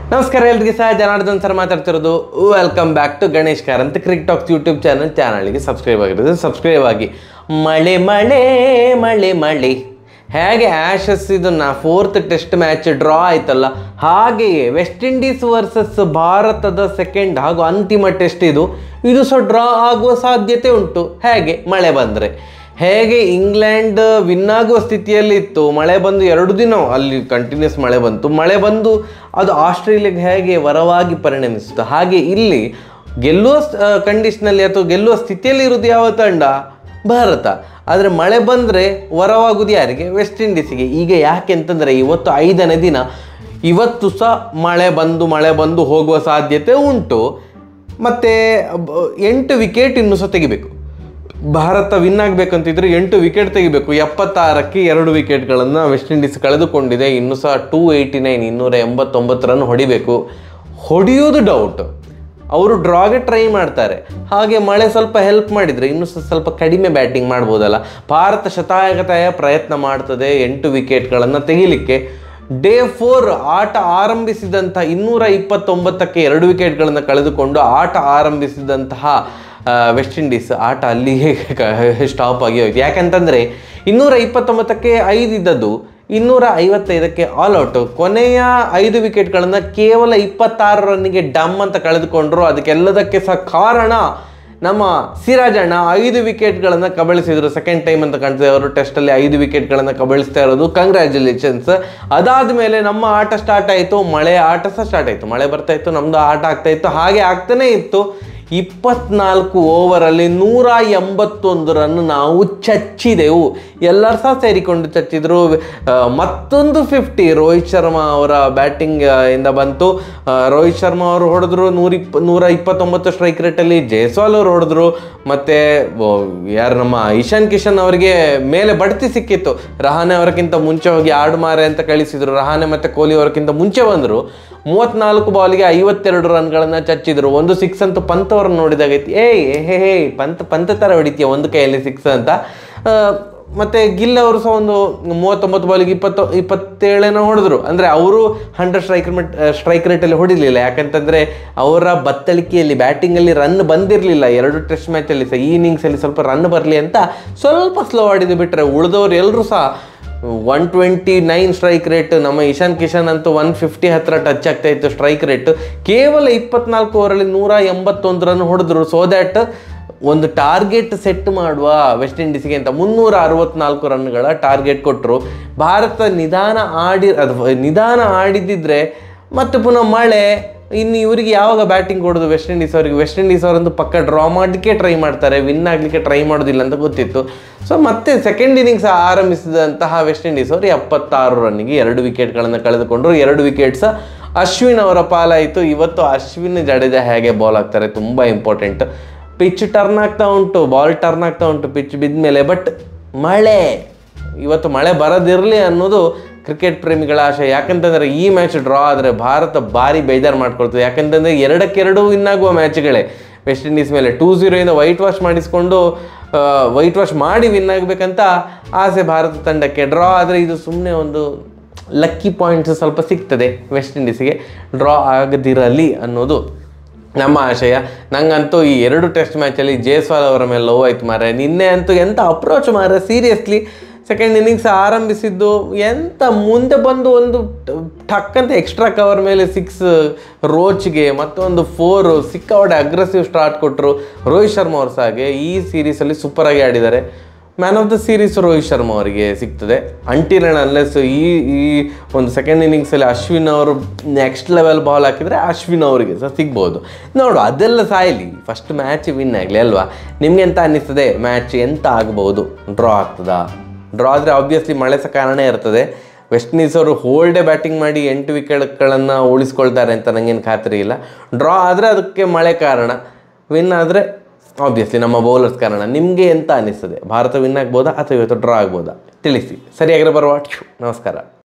ನಮಸ್ಕಾರ ಎಲ್ರಿಗೆ ಸಹ ಜನಾರ್ದನ್ ಸರ್ ಮಾತಾಡ್ತಿರೋದು ವೆಲ್ಕಮ್ ಬ್ಯಾಕ್ ಟು ಗಣೇಶ್ ಕಾರ್ ಅಂತ ಕ್ರಿಕ್ ಟಾಕ್ಸ್ ಯೂಟ್ಯೂಬ್ ಚಾನಲ್ ಚಾನಲ್ಗೆ ಸಬ್ಸ್ಕ್ರೈಬ್ ಆಗಿರೋದು ಸಬ್ಸ್ಕ್ರೈಬ್ ಆಗಿ ಮಳೆ ಮಳೆ ಮಳೆ ಮಳೆ ಹೇಗೆ ಆ್ಯಶಸ್ ಇದನ್ನ ಫೋರ್ತ್ ಟೆಸ್ಟ್ ಮ್ಯಾಚ್ ಡ್ರಾ ಆಯ್ತಲ್ಲ ಹಾಗೆಯೇ ವೆಸ್ಟ್ ಇಂಡೀಸ್ ವರ್ಸಸ್ ಭಾರತದ ಸೆಕೆಂಡ್ ಹಾಗೂ ಅಂತಿಮ ಟೆಸ್ಟ್ ಇದು ಇದು ಸಹ ಡ್ರಾ ಆಗುವ ಸಾಧ್ಯತೆ ಉಂಟು ಹೇಗೆ ಮಳೆ ಬಂದರೆ ಹೇಗೆ ಇಂಗ್ಲೆಂಡ್ ವಿನ್ ಆಗುವ ಸ್ಥಿತಿಯಲ್ಲಿ ಇತ್ತು ಮಳೆ ಬಂದು ಎರಡು ದಿನ ಅಲ್ಲಿ ಕಂಟಿನ್ಯೂಸ್ ಮಳೆ ಬಂತು ಮಳೆ ಬಂದು ಅದು ಆಸ್ಟ್ರೇಲಿಯಾಗೆ ಹೇಗೆ ವರವಾಗಿ ಪರಿಣಮಿಸಿತು ಹಾಗೆ ಇಲ್ಲಿ ಗೆಲ್ಲುವ ಕಂಡೀಷನಲ್ಲಿ ಅಥವಾ ಗೆಲ್ಲುವ ಸ್ಥಿತಿಯಲ್ಲಿ ಇರೋದು ಯಾವ ತಂಡ ಭಾರತ ಆದರೆ ಮಳೆ ಬಂದರೆ ವರವಾಗುವುದು ಯಾರಿಗೆ ವೆಸ್ಟ್ ಇಂಡೀಸಿಗೆ ಈಗ ಯಾಕೆ ಅಂತಂದರೆ ಇವತ್ತು ಐದನೇ ದಿನ ಇವತ್ತು ಸಹ ಮಳೆ ಬಂದು ಮಳೆ ಬಂದು ಹೋಗುವ ಸಾಧ್ಯತೆ ಉಂಟು ಮತ್ತು ಎಂಟು ವಿಕೆಟ್ ಇನ್ನೂ ಸಹ ತೆಗಿಬೇಕು ಭಾರತ ವಿನ್ ಆಗಬೇಕಂತಿದ್ರೆ ಎಂಟು ವಿಕೆಟ್ ತೆಗಿಬೇಕು ಎಪ್ಪತ್ತಾರಕ್ಕೆ ಎರಡು ವಿಕೆಟ್ಗಳನ್ನು ವೆಸ್ಟ್ ಇಂಡೀಸ್ ಕಳೆದುಕೊಂಡಿದೆ ಇನ್ನೂ ಸಹ ಟೂ ಏಯ್ಟಿ ನೈನ್ ಇನ್ನೂರ ಎಂಬತ್ತೊಂಬತ್ತು ರನ್ ಹೊಡಿಬೇಕು ಹೊಡೆಯೋದು ಡೌಟ್ ಅವರು ಡ್ರಾಗೆ ಟ್ರೈ ಮಾಡ್ತಾರೆ ಹಾಗೆ ಮಳೆ ಸ್ವಲ್ಪ ಹೆಲ್ಪ್ ಮಾಡಿದರೆ ಇನ್ನೂ ಸಹ ಸ್ವಲ್ಪ ಕಡಿಮೆ ಬ್ಯಾಟಿಂಗ್ ಮಾಡ್ಬೋದಲ್ಲ ಭಾರತ ಶತಾಯಗತಾಯ ಪ್ರಯತ್ನ ಮಾಡ್ತದೆ ಎಂಟು ವಿಕೆಟ್ಗಳನ್ನು ತೆಗಿಲಿಕ್ಕೆ ಡೇ ಫೋರ್ ಆಟ ಆರಂಭಿಸಿದಂಥ ಇನ್ನೂರ ಇಪ್ಪತ್ತೊಂಬತ್ತಕ್ಕೆ ಎರಡು ವಿಕೆಟ್ಗಳನ್ನು ಕಳೆದುಕೊಂಡು ಆಟ ಆರಂಭಿಸಿದಂತಹ ಆ, ವೆಸ್ಟ್ ಇಂಡೀಸ್ ಆಟ ಅಲ್ಲಿಗೆ ಸ್ಟಾಪ್ ಆಗಿ ಹೋಯ್ತು ಯಾಕಂತಂದರೆ ಇನ್ನೂರ ಇಪ್ಪತ್ತೊಂಬತ್ತಕ್ಕೆ ಐದು ಇದ್ದದ್ದು ಇನ್ನೂರ ಐವತ್ತೈದಕ್ಕೆ ಆಲ್ ಔಟ್ ಕೊನೆಯ ಐದು ವಿಕೆಟ್ಗಳನ್ನು ಕೇವಲ ಇಪ್ಪತ್ತಾರು ರನ್ನಿಗೆ ಡಮ್ ಅಂತ ಕಳೆದುಕೊಂಡ್ರು ಅದಕ್ಕೆಲ್ಲದಕ್ಕೆ ಸಹ ಕಾರಣ ನಮ್ಮ ಸಿರಾಜಣ್ಣ ಐದು ವಿಕೆಟ್ಗಳನ್ನು ಕಬಳಿಸಿದ್ರು ಸೆಕೆಂಡ್ ಟೈಮ್ ಅಂತ ಕಾಣ್ತದೆ ಅವರು ಟೆಸ್ಟಲ್ಲಿ ಐದು ವಿಕೆಟ್ಗಳನ್ನು ಕಬಳಿಸ್ತಾ ಇರೋದು ಕಂಗ್ರ್ಯಾಚುಲೇಷನ್ಸ್ ಅದಾದ ಮೇಲೆ ನಮ್ಮ ಆಟ ಸ್ಟಾರ್ಟ್ ಆಯಿತು ಮಳೆ ಆಟ ಸಹ ಸ್ಟಾರ್ಟ್ ಆಯಿತು ಮಳೆ ಬರ್ತಾ ಇತ್ತು ನಮ್ಮದು ಆಟ ಆಗ್ತಾ ಇತ್ತು ಹಾಗೆ ಆಗ್ತಾನೇ ಇತ್ತು ಇಪ್ಪತ್ನಾಲ್ಕು ಓವರಲ್ಲಿ ನೂರ ಎಂಬತ್ತೊಂದು ರನ್ ನಾವು ಚಚ್ಚಿದೆವು ಎಲ್ಲರೂ ಸಹ ಸೇರಿಕೊಂಡು ಚಚ್ಚಿದ್ರು ಆ, ಮತ್ತೊಂದು ಫಿಫ್ಟಿ ರೋಹಿತ್ ಶರ್ಮಾ ಅವರ ಬ್ಯಾಟಿಂಗ್ ಇಂದ ಬಂತು ಆ, ರೋಹಿತ್ ಶರ್ಮಾ ಅವರು ಹೊಡೆದ್ರು ನೂರ ಇಪ್ಪ ನೂರ ಇಪ್ಪತ್ತೊಂಬತ್ತು ಸ್ಟ್ರೈಕ್ ರೇಟಲ್ಲಿ ಜೈಸ್ವಾಲ್ ಅವರು ಹೊಡೆದ್ರು ಮತ್ತು ಯಾರು ನಮ್ಮ ಇಶಾನ್ ಕಿಶನ್ ಅವರಿಗೆ ಮೇಲೆ ಬಡ್ತಿ ಸಿಕ್ಕಿತ್ತು ರಹಾನೆ ಅವರಕ್ಕಿಂತ ಮುಂಚೆ ಹೋಗಿ ಆಡು ಮಾರೆ ಅಂತ ಕಳಿಸಿದ್ರು ರಹಾನೆ ಮತ್ತು ಕೊಹ್ಲಿ ಅವರಕ್ಕಿಂತ ಮುಂಚೆ ಬಂದರು ಮೂವತ್ನಾಲ್ಕು ಬಾಲ್ಗೆ ಐವತ್ತೆರಡು ರನ್ಗಳನ್ನು ಚಚ್ಚಿದ್ರು ಒಂದು ಸಿಕ್ಸ್ ಅಂತೂ ಪಂತ್ ಅವ್ರನ್ನ ನೋಡಿದಾಗ ಐತಿ ಏಯ್ ಹೇ ಹೇ ಪಂತ್ ಪಂತ್ ಥರ ಹೊಡಿತೀಯ ಒಂದು ಕೈಯಲ್ಲಿ ಸಿಕ್ಸ್ ಅಂತ ಆ, ಮತ್ತೆ ಗಿಲ್ ಅವರು ಸಹ ಒಂದು ಮೂವತ್ತೊಂಬತ್ತು ಬಾಲಿಗೆ ಇಪ್ಪತ್ತು ಇಪ್ಪತ್ತೇಳನ ಹೊಡೆದ್ರು ಅಂದರೆ ಅವರು ಹಂಡ್ರೆಡ್ ಸ್ಟ್ರೈಕ್ ಸ್ಟ್ರೈಕ್ ರೇಟಲ್ಲಿ ಹೊಡಿಲಿಲ್ಲ ಯಾಕಂತಂದರೆ ಅವರ ಬತ್ತಳಿಕೆಯಲ್ಲಿ ಬ್ಯಾಟಿಂಗಲ್ಲಿ ರನ್ ಬಂದಿರಲಿಲ್ಲ ಎರಡು ಟೆಸ್ಟ್ ಮ್ಯಾಚಲ್ಲಿ ಸಹ ಈ ಇನ್ನಿಂಗ್ಸಲ್ಲಿ ಸ್ವಲ್ಪ ರನ್ ಬರಲಿ ಅಂತ ಸ್ವಲ್ಪ ಸ್ಲೋ ಆಡಿದ್ದು ಬಿಟ್ಟರೆ ಉಳಿದವರು ಎಲ್ಲರೂ ಸಹ one twenty nine strike rate ನಮ್ಮ ಇಶಾನ್ ಕಿಶನ್ ಅಂತೂ ಒನ್ ಫಿಫ್ಟಿ ಹತ್ರ ಟಚ್ ಆಗ್ತಾ ಇತ್ತು ಸ್ಟ್ರೈಕ್ ರೇಟ್ ಕೇವಲ ಇಪ್ಪತ್ನಾಲ್ಕು ಓವರಲ್ಲಿ ನೂರ ಎಂಬತ್ತೊಂದು ರನ್ ಹೊಡೆದ್ರು ಸೊ ದ್ಯಾಟ್ ಒಂದು ಟಾರ್ಗೆಟ್ ಸೆಟ್ ಮಾಡುವ ವೆಸ್ಟ್ ಇಂಡೀಸ್ಗೆ ಅಂತ ಮುನ್ನೂರ ಅರವತ್ನಾಲ್ಕು ರನ್ಗಳ ಟಾರ್ಗೆಟ್ ಕೊಟ್ಟರು ಭಾರತ ನಿಧಾನ ಆಡಿ ಅದು ನಿಧಾನ ಆಡಿದ್ದಿದ್ರೆ ಮತ್ತೆ ಪುನಃ ಮಳೆ ಇನ್ನು ಇವರಿಗೆ ಯಾವಾಗ ಬ್ಯಾಟಿಂಗ್ ಕೊಡೋದು ವೆಸ್ಟ್ ಇಂಡೀಸ್ ಅವರಿಗೆ ವೆಸ್ಟ್ ಇಂಡೀಸ್ ಅವರೊಂದು ಪಕ್ಕ ಡ್ರಾ ಮಾಡಲಿಕ್ಕೆ ಟ್ರೈ ಮಾಡ್ತಾರೆ ವಿನ್ ಆಗಲಿಕ್ಕೆ ಟ್ರೈ ಮಾಡೋದಿಲ್ಲ ಅಂತ ಗೊತ್ತಿತ್ತು ಸೊ ಮತ್ತೆ ಸೆಕೆಂಡ್ ಇನ್ನಿಂಗ್ಸ್ ಆರಂಭಿಸಿದಂತಹ ವೆಸ್ಟ್ ಇಂಡೀಸ್ ಅವರು ಎಪ್ಪತ್ತಾರು ರನ್ನಿಗೆ ಎರಡು ವಿಕೆಟ್ಗಳನ್ನು ಕಳೆದುಕೊಂಡ್ರು ಎರಡು ವಿಕೆಟ್ಸ್ ಅಶ್ವಿನ್ ಅವರ ಪಾಲಾಯಿತು ಇವತ್ತು ಅಶ್ವಿನ್ ಜಡೇಜಾ ಹೇಗೆ ಬಾಲ್ ಆಗ್ತಾರೆ ತುಂಬ ಇಂಪಾರ್ಟೆಂಟ್ ಪಿಚ್ ಟರ್ನ್ ಆಗ್ತಾ ಉಂಟು ಬಾಲ್ ಟರ್ನ್ ಆಗ್ತಾ ಉಂಟು ಪಿಚ್ ಬಿದ್ದ ಮೇಲೆ ಬಟ್ ಮಳೆ ಇವತ್ತು ಮಳೆ ಬರೋದಿರಲಿ ಅನ್ನೋದು ಕ್ರಿಕೆಟ್ ಪ್ರೇಮಿಗಳ ಆಶೆ ಯಾಕಂತಂದರೆ ಈ ಮ್ಯಾಚ್ ಡ್ರಾ ಆದರೆ ಭಾರತ ಭಾರಿ ಬೇಜಾರು ಮಾಡ್ಕೊಳ್ತದೆ ಯಾಕಂತಂದರೆ ಎರಡಕ್ಕೆರಡು ವಿನ್ ಆಗುವ ಮ್ಯಾಚ್ಗಳೇ ವೆಸ್ಟ್ ಇಂಡೀಸ್ ಮೇಲೆ ಟೂ ಝೀರೋಯಿಂದ ವೈಟ್ ವಾಶ್ ಮಾಡಿಸ್ಕೊಂಡು ವೈಟ್ ವಾಶ್ ಮಾಡಿ ವಿನ್ ಆಗಬೇಕಂತ ಆಸೆ ಭಾರತ ತಂಡಕ್ಕೆ ಡ್ರಾ ಆದರೆ ಇದು ಸುಮ್ಮನೆ ಒಂದು ಲಕ್ಕಿ ಪಾಯಿಂಟ್ಸ್ ಸ್ವಲ್ಪ ಸಿಗ್ತದೆ ವೆಸ್ಟ್ ಇಂಡೀಸಿಗೆ ಡ್ರಾ ಆಗದಿರಲಿ ಅನ್ನೋದು ನಮ್ಮ ಆಶಯ ನಂಗಂತೂ ಈ ಎರಡು ಟೆಸ್ಟ್ ಮ್ಯಾಚಲ್ಲಿ ಜೈಸ್ವಾಲ್ ಅವರ ಮೇಲೆ ಲವ್ ಆಯ್ತು ಮಾರೆ ನಿನ್ನೆ ಅಂತೂ ಎಂಥ ಅಪ್ರೋಚ್ ಮಾರೆ ಸೀರಿಯಸ್ಲಿ ಸೆಕೆಂಡ್ ಇನ್ನಿಂಗ್ಸ್ ಆರಂಭಿಸಿದ್ದು ಎಂತ ಮುಂದೆ ಬಂದು ಒಂದು ಟಕ್ ಅಂತ ಎಕ್ಸ್ಟ್ರಾ ಕವರ್ ಮೇಲೆ ಸಿಕ್ಸ್ ರೋಚ್ಗೆ ಮತ್ತೊಂದು ಫೋರು ಸಿಕ್ಕಾಪಟ್ಟೆ ಅಗ್ರೆಸಿವ್ ಸ್ಟಾರ್ಟ್ ಕೊಟ್ಟರು ರೋಹಿತ್ ಶರ್ಮಾ ಅವರು ಸಹ ಹಾಗೆ ಈ ಸೀರೀಸಲ್ಲಿ ಸೂಪರಾಗಿ ಆಡಿದ್ದಾರೆ man of the series Rohit Sharma ಅವರಿಗೆ ಸಿಗ್ತದೆ ಅಂಟಿಲ್ ಅಂಡ್ ಅನ್ಲೆಸ್ ಈ ಈ ಒಂದು ಸೆಕೆಂಡ್ ಇನ್ನಿಂಗ್ಸಲ್ಲಿ ಅಶ್ವಿನ್ ಅವರು ನೆಕ್ಸ್ಟ್ ಲೆವೆಲ್ ಬಾಲ್ ಹಾಕಿದರೆ ಅಶ್ವಿನ್ ಅವರಿಗೆ ಸಹ ಸಿಗ್ಬೋದು ನೋಡು ಅದೆಲ್ಲ ಸಾಯಲಿ ಫಸ್ಟ್ ಮ್ಯಾಚ್ ವಿನ್ ಆಗಲಿ ಅಲ್ವಾ ನಿಮ್ಗೆ ಎಂತ ಅನ್ನಿಸ್ತದೆ ಮ್ಯಾಚ್ ಎಂತ ಆಗ್ಬೋದು ಡ್ರಾ ಆಗ್ತದಾ ಡ್ರಾ ಆದರೆ ಆಬ್ವಿಯಸ್ಲಿ ಮಳೆ ಸಹ ಕಾರಣ ಇರ್ತದೆ ವೆಸ್ಟ್ ಇಂಡೀಸ್ ಅವರು ಹೋಲ್ ಡೇ ಬ್ಯಾಟಿಂಗ್ ಮಾಡಿ ಎಂಟು ವಿಕೆಟ್ಗಳನ್ನು ಉಳಿಸ್ಕೊಳ್ತಾರೆ ಅಂತ ನನಗೇನು ಖಾತ್ರಿ ಇಲ್ಲ ಡ್ರಾ ಆದರೆ ಅದಕ್ಕೆ ಮಳೆ ಕಾರಣ ವಿನ್ ಆದರೆ ಆಬ್ವಿಯಸ್ಲಿ ನಮ್ಮ ಬೌಲರ್ಸ್ ಕಾರಣ ನಿಮಗೆ ಎಂತ ಅನ್ನಿಸ್ತದೆ ಭಾರತ ವಿನ್ ಆಗ್ಬೋದಾ ಅಥವಾ ಇವತ್ತು ಡ್ರಾ ಆಗ್ಬೋದಾ ತಿಳಿಸಿ ಸರಿಯಾಗಿರೋ ಬರುವ ನಮಸ್ಕಾರ